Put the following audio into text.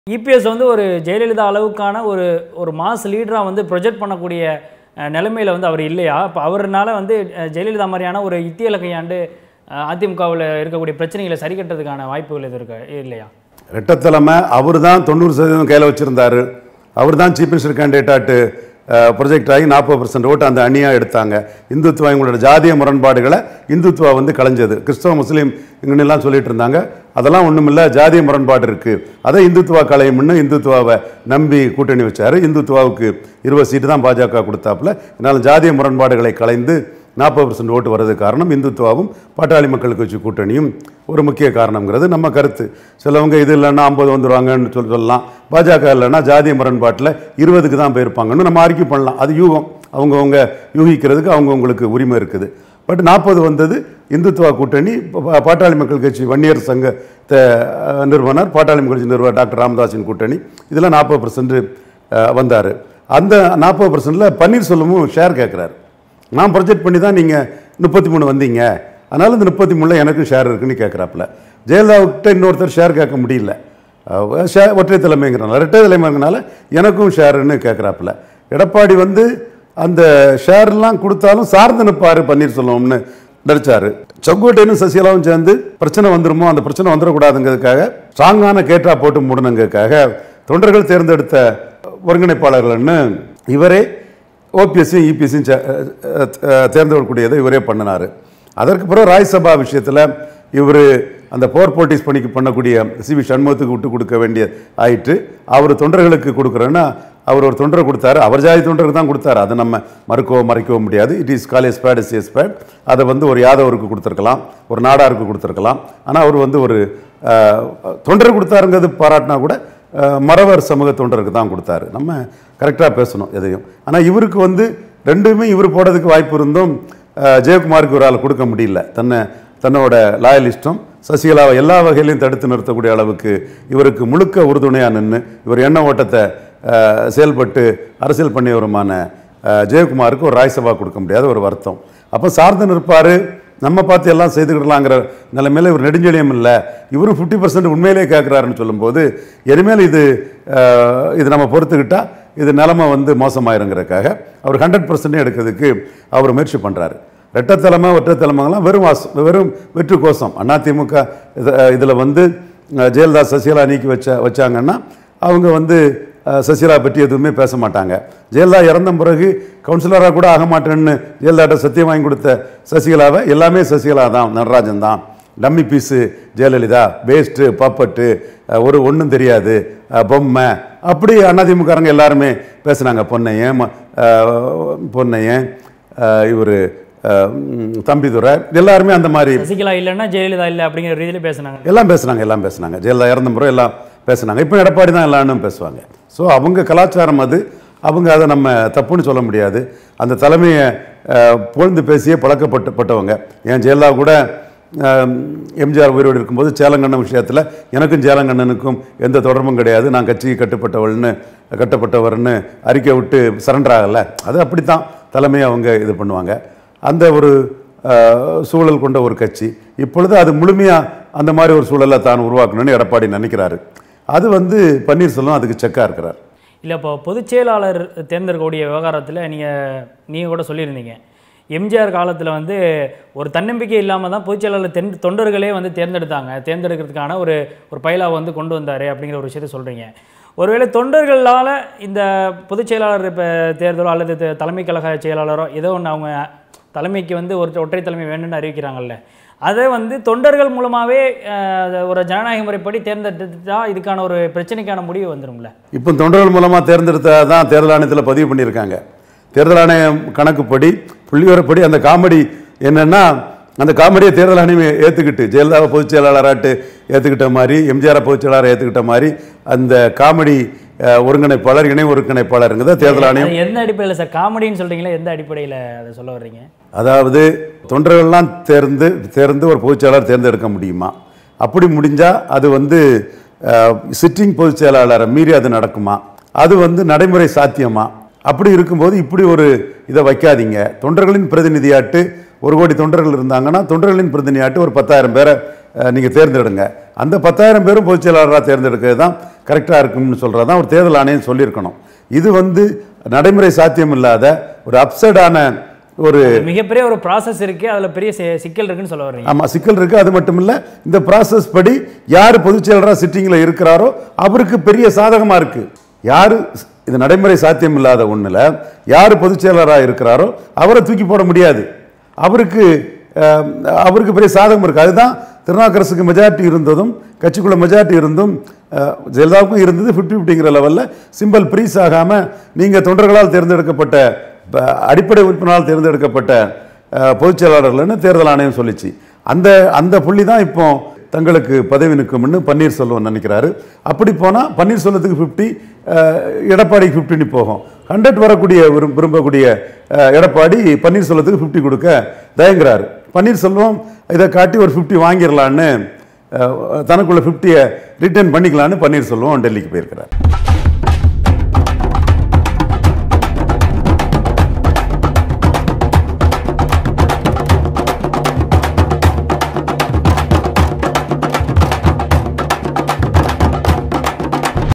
EPS வந்து ஒரு ஜெயலலிதா அளவுக்கான ஒரு ஒரு மாஸ் லீடராக வந்து ப்ரொஜெக்ட் பண்ணக்கூடிய அஹ், நிலைமையில வந்து அவர் இல்லையா இப்போ அவர்னால வந்து அஹ், ஜெயலலிதா மாதிரியான ஒரு இத்தியல கையாண்டு அதிமுகவில் இருக்கக்கூடிய பிரச்சனைகளை சரி கட்டுறதுக்கான வாய்ப்புகள் எதுவும் இருக்கா இல்லையா ரெட்டத்தலைமை அவர் தான் தொண்ணூறு சதவீதம் கையில் வச்சுருந்தாரு அவர் தான் சீஃப் மினிஸ்டர் கேண்டிடேட்டாட்டு ப்ரொஜெக்ட் ஆகி நாற்பது பர்சன்ட் ஓட்டு அந்த அணியாக எடுத்தாங்க இந்துத்துவா இவங்களோட ஜாதிய முரண்பாடுகளை இந்துத்துவா வந்து கலைஞ்சது கிறிஸ்தவ முஸ்லீம் இங்கன்னெல்லாம் சொல்லிட்டு இருந்தாங்க அதெல்லாம் ஒன்றுமில்ல ஜாதிய முரண்பாடு இருக்குது அதை இந்துத்துவா கலையும்னு இந்துத்துவாவை நம்பி கூட்டணி வச்சார் இந்துத்துவாவுக்கு இருபது சீட்டு தான் பாஜக கொடுத்தாப்புல இதனால் ஜாதிய முரண்பாடுகளை கலைந்து நாற்பது பர்சன்ட் ஓட்டு வர்றதுக்கு காரணம் இந்துத்துவாவும் பாட்டாளி மக்கள் கட்சி கூட்டணியும் ஒரு முக்கிய காரணங்கிறது நம்ம கருத்து சிலவங்க இது இல்லைன்னா ஐம்பது வந்துருவாங்கன்னு சொல்லி சொல்லலாம் பாஜக இல்லைன்னா ஜாதிய முரண்பாட்டில் இருபதுக்கு தான் போயிருப்பாங்கன்னு நம்ம அறிக்கை பண்ணலாம் அது யூகம் அவங்கவுங்க யூகிக்கிறதுக்கு அவங்கவுங்களுக்கு உரிமை இருக்குது பட் நாற்பது வந்தது இந்துத்துவா கூட்டணி பா- பாட்டாளி மக்கள் கட்சி வன்னியர் சங்கத்தை அஹ், நிறுவனர் பாட்டாளி மக்கள் கட்சி நிறுவனர் டாக்டர் ராமதாஸின் கூட்டணி இதில் நாற்பது பர்சன்ட் வந்தார் அந்த நாற்பது பர்சன்டில் பன்னீர்செல்வமும் ஷேர் கேட்குறாரு நான் ப்ரொஜெக்ட் பண்ணி தான் நீங்கள் முப்பத்தி மூணு வந்தீங்க அதனால் இந்த முப்பத்தி மூணில் எனக்கும் ஷேர் இருக்குன்னு கேட்குறாப்புல ஜெயலலிதாவுக்கிட்ட இன்னொருத்தர் ஷேர் கேட்க முடியல அஹ் ஷே- ஒற்றை தலைமைங்கிறனால இரட்டை தலைமைங்கிறனால எனக்கும் ஷேருன்னு கேட்குறாப்புல எடப்பாடி வந்து அந்த ஷேர்லாம் கொடுத்தாலும் சார்ந்து நிற்பார் பன்னீர்செல்வம்னு நடிச்சாரு செங்கோட்டையனும் சசிகலாவும் சேர்ந்து பிரச்சனை வந்துருமோ அந்த பிரச்சனை வந்துடக்கூடாதுங்கிறதுக்காக ஸ்ட்ராங்கான கேட்டா போட்டு மூடணுங்கிறதுக்காக தொண்டர்கள் தேர்ந்தெடுத்த ஒருங்கிணைப்பாளர்கள்னு இவரே ஓபிஎஸ்சியும் இபிஎஸ்சியும் தேர்ந்தெடுக்கக்கூடியதை இவரே பண்ணினார் அதற்கு பிறகு ராஜ்சபா விஷயத்தில் இவர் அந்த போர் போட்டிஸ் பணிக்கு பண்ணக்கூடிய சிவி சண்முகத்துக்கு விட்டு கொடுக்க வேண்டிய ஆயிற்று அவர் தொண்டர்களுக்கு கொடுக்குறேன்னா அவர் ஒரு தொண்டரை கொடுத்தாரு அவர் ஜாதி தொண்டருக்கு தான் கொடுத்தாரு அதை நம்ம மறுக்கவோ மறைக்கவோ முடியாது it is call spade is spade அதை வந்து ஒரு யாதவருக்கு கொடுத்துருக்கலாம் ஒரு நாடாருக்கு கொடுத்துருக்கலாம் ஆனால் அவர் வந்து ஒரு அஹ், தொண்டர் கொடுத்தாருங்கிறது பாராட்டினா கூட அஹ், மறவர் சமூக தொண்டருக்கு தான் கொடுத்தாரு நம்ம கரெக்டாக பேசணும் எதையும் ஆனால் இவருக்கு வந்து ரெண்டுமே இவர் போடுறதுக்கு வாய்ப்பு இருந்தும் அஹ், ஜெயக்குமாருக்கு இவரால் கொடுக்க முடியல தன்னை தன்னோட லாயலிஸ்டும் சசிகலாவை எல்லா வகையிலையும் தடுத்து நிறுத்தக்கூடிய அளவுக்கு இவருக்கு முழுக்க உறுதுணையாக நின்று இவர் எண்ண ஓட்டத்தை அஹ், செயல்பட்டு அரசியல் பண்ணியவருமான அஹ், ஜெயக்குமாருக்கு ஒரு ராஜ்சபா கொடுக்க முடியாத ஒரு வருத்தம் அப்போ சார்ந்து நிற்பார் நம்ம பார்த்து எல்லாம் செய்துக்கிடலாங்கிற நிலைமையில இவர் நெடுஞ்செழியம் இல்லை இவரும் ஃபிஃப்டி பர்சன்ட் உண்மையிலே கேட்குறாருன்னு சொல்லும்போது இனிமேல் இது அஹ், இது நம்ம பொறுத்துக்கிட்டா இது நிலைமை வந்து மோசமாயிருங்கிறதுக்காக அவர் ஹண்ட்ரட் பர்சன்ட் எடுக்கிறதுக்கு அவர் முயற்சி பண்ணுறாரு ரெட்டத்தலைமை ஒற்றைத்தலைமைங்கெல்லாம் வெறும் வாஸ் வெறும் வெற்று கோஷம் அதிமுக இதில் வந்து அஹ், ஜெயலலிதா சசிகலா நீக்கி வச்ச வச்சாங்கன்னா அவங்க வந்து அஹ், சசிகலா பற்றி எதுவுமே பேச மாட்டாங்க ஜெயலலிதா இறந்த பிறகு கவுன்சிலராக கூட ஆக மாட்டேன்னு ஜெயலலிதாட்ட சத்தியம் வாங்கி கொடுத்த சசிகலாவை எல்லாமே சசிகலா தான் நடராஜன் தான் dummy piece Jayalalithaa waste puppet ah, ஒரு ஒன்றும் தெரியாது அஹ், பொம்மை அப்படி அதிமுககாரங்க எல்லாருமே பேசுனாங்க பொன்னையன் ம- அஹ், பொன்னையன் இவர் தம்பிதுரை எல்லாருமே அந்த மாதிரி சசிகலா இல்லைன்னா ஜெயலலிதா இல்லை அப்படிங்கிற ரீதியில் பேசுனாங்க எல்லாம் பேசுனாங்க எல்லாம் பேசுனாங்க ஜெயலலிதா இறந்த பிறகு எல்லாம் பேசுனாங்க இப்போ எடப்பாடி தான் எல்லாரும் பேசுவாங்க ஸோ அவங்க கலாச்சாரம் அது அவங்க அதை நம்ம தப்புன்னு சொல்ல முடியாது அந்த தலைமையை அஹ், புகழ்ந்து பேசியே பழக்கப்பட்டப்பட்டவங்க ஏன் ஜெயலலிதா கூட அஹ், எம்ஜிஆர் உயிரோடு இருக்கும்போது சேலங்கண்ணன் விஷயத்தில் எனக்கும் சேலங்கண்ணனுக்கும் எந்த தொடர்பும் கிடையாது நான் கட்சிக்கு கட்டுப்பட்டவள்னு கட்டப்பட்டவர்னு அறிக்கை விட்டு சரண்டர் ஆகலை அது அப்படித்தான் தலைமையை அவங்க இது பண்ணுவாங்க அந்த ஒரு அஹ், சூழல் கொண்ட ஒரு கட்சி இப்பொழுது அது முழுமையாக அந்த மாதிரி ஒரு சூழலை தான் உருவாக்கணும்னு எடப்பாடி நினைக்கிறாரு அது வந்து பன்னீர்செல்வம் அதுக்கு செக்காக இருக்கிறார் இல்லை இப்போ பொதுச் செயலாளர் தேர்ந்தெடுக்கக்கூடிய விவகாரத்தில் நீங்கள் நீங்கள் கூட சொல்லியிருந்தீங்க எம்ஜிஆர் காலத்தில் வந்து ஒரு தன்னம்பிக்கை இல்லாமல் தான் பொதுச் செயலாளர் தென் தொண்டர்களே வந்து தேர்ந்தெடுத்தாங்க தேர்ந்தெடுக்கிறதுக்கான ஒரு ஒரு பயிலாக வந்து கொண்டு வந்தார் அப்படிங்கிற ஒரு விஷயத்தை சொல்கிறீங்க ஒருவேளை தொண்டர்களால் இந்த பொதுச் செயலாளர் இப்போ தேர்தலோ அல்லது த- தலைமை கழக செயலாளரோ ஏதோ ஒன்று அவங்க தலைமைக்கு வந்து ஒரு ஒற்றை தலைமை வேணும்னு அறிவிக்கிறாங்கல்ல அதை வந்து தொண்டர்கள் மூலமாகவே ஒரு ஜனநாயக முறைப்படி தேர்ந்தெடுத்தா இதுக்கான ஒரு பிரச்சனைக்கான முடிவு வந்துரும்ல இப்போ தொண்டர்கள் மூலமாக தேர்ந்தெடுத்த தான் தேர்தல் ஆணையத்தில் பதிவு பண்ணியிருக்காங்க தேர்தல் ஆணையம் கணக்குப்படி புள்ளிவரப்படி அந்த காமெடி என்னன்னா அந்த காமெடியை தேர்தல் ஆணையம் ஏற்றுக்கிட்டு ஜெயலலிதாவை பொதுச் செயலாளராட்டு ஏற்றுக்கிட்ட மாதிரி எம்ஜிஆரை பொதுச் செயலாளரை ஏற்றுக்கிட்ட மாதிரி அந்த காமெடி அஹ், ஒருங்கிணைப்பாளர் இணை ஒருங்கிணைப்பாளருங்கிறத தேர்தல் ஆணையம் அது எந்த அடிப்படையில் சார் காமெடின்னு சொல்றீங்களா எந்த அடிப்படையில் அதை சொல்ல வர்றீங்க அதாவது தொண்டர்கள்லாம் தேர்ந்து தேர்ந்து ஒரு பொதுச்செயலாளர் தேர்ந்தெடுக்க முடியுமா அப்படி முடிஞ்சால் அது வந்து சிட்டிங் பொதுச் செயலாளரை மீறி அது நடக்குமா அது வந்து நடைமுறை சாத்தியமா அப்படி இருக்கும்போது இப்படி ஒரு இதை வைக்காதீங்க தொண்டர்களின் பிரதிநிதியாட்டு ஒரு கோடி தொண்டர்கள் இருந்தாங்கன்னா தொண்டர்களின் பிரதிநிதியாட்டு ஒரு பத்தாயிரம் பேரை நீங்கள் தேர்ந்தெடுங்க அந்த பத்தாயிரம் பேரும் பொதுச் செயலாளராக தேர்ந்தெடுக்கிறது தான் கரெக்டாக இருக்கும்னு சொல்கிறது தான் ஒரு தேர்தல் ஆணையம் சொல்லியிருக்கணும் இது வந்து நடைமுறை சாத்தியம் இல்லாத ஒரு அப்சைடான ஒரு மிகப்பெரிய ஒரு ப்ராசஸ் இருக்கு அதுல பெரிய சி- சிக்கல் இருக்குன்னு சொல்ல வர்றீங்க ஆமாம் சிக்கல் இருக்கு அது மட்டும் இல்லை இந்த ப்ராசஸ் படி யார் பொதுச் செயலராக சிட்டிங்கில் இருக்கிறாரோ அவருக்கு பெரிய சாதகமாக இருக்கு யார் இது நடைமுறை சாத்தியம் இல்லாத ஒன்றில் யார் பொதுச் செயலராக இருக்கிறாரோ அவரை தூக்கி போட முடியாது அவருக்கு அஹ், அவருக்கு பெரிய சாதகம் இருக்கு அதுதான் திருநாக்கரசுக்கு மெஜாரிட்டி இருந்ததும் கட்சிக்குள்ள மெஜாரிட்டி இருந்தும் அஹ், ஜெயலலிதாவுக்கும் இருந்தது ஃபிஃப்டி ஃபிஃப்டிங்கிற லெவலில் சிம்பிள் ப்ரீஸ் ஆகாமல் நீங்கள் தொண்டர்களால் தேர்ந்தெடுக்கப்பட்ட ப- அடிப்படை உறுப்பினரால் தேர்ந்தெடுக்கப்பட்ட அஹ், பொதுச் செயலாளர்கள்னு தேர்தல் ஆணையம் சொல்லிச்சு அந்த அந்த புள்ளி தான் இப்போ தங்களுக்கு பதவி நிற்கும்னு பன்னீர்செல்வம் நினைக்கிறாரு அப்படி போனால் பன்னீர்செல்வத்துக்கு ஃபிஃப்டி எடப்பாடிக்கு ஃபிஃப்டின்னு போகும் ஹண்ட்ரட் வரக்கூடிய விரும்- விரும்பக்கூடிய அஹ், எடப்பாடி பன்னீர்செல்வத்துக்கு ஃபிஃப்டி கொடுக்க தயங்குறாரு பன்னீர்செல்வம் இதை காட்டி ஒரு ஃபிஃப்டி வாங்கிடலான்னு அஹ், தனக்குள்ள ஃபிஃப்டியை ரிட்டர்ன் பண்ணிக்கலான்னு பன்னீர்செல்வம் டெல்லிக்கு போயிருக்கிறார்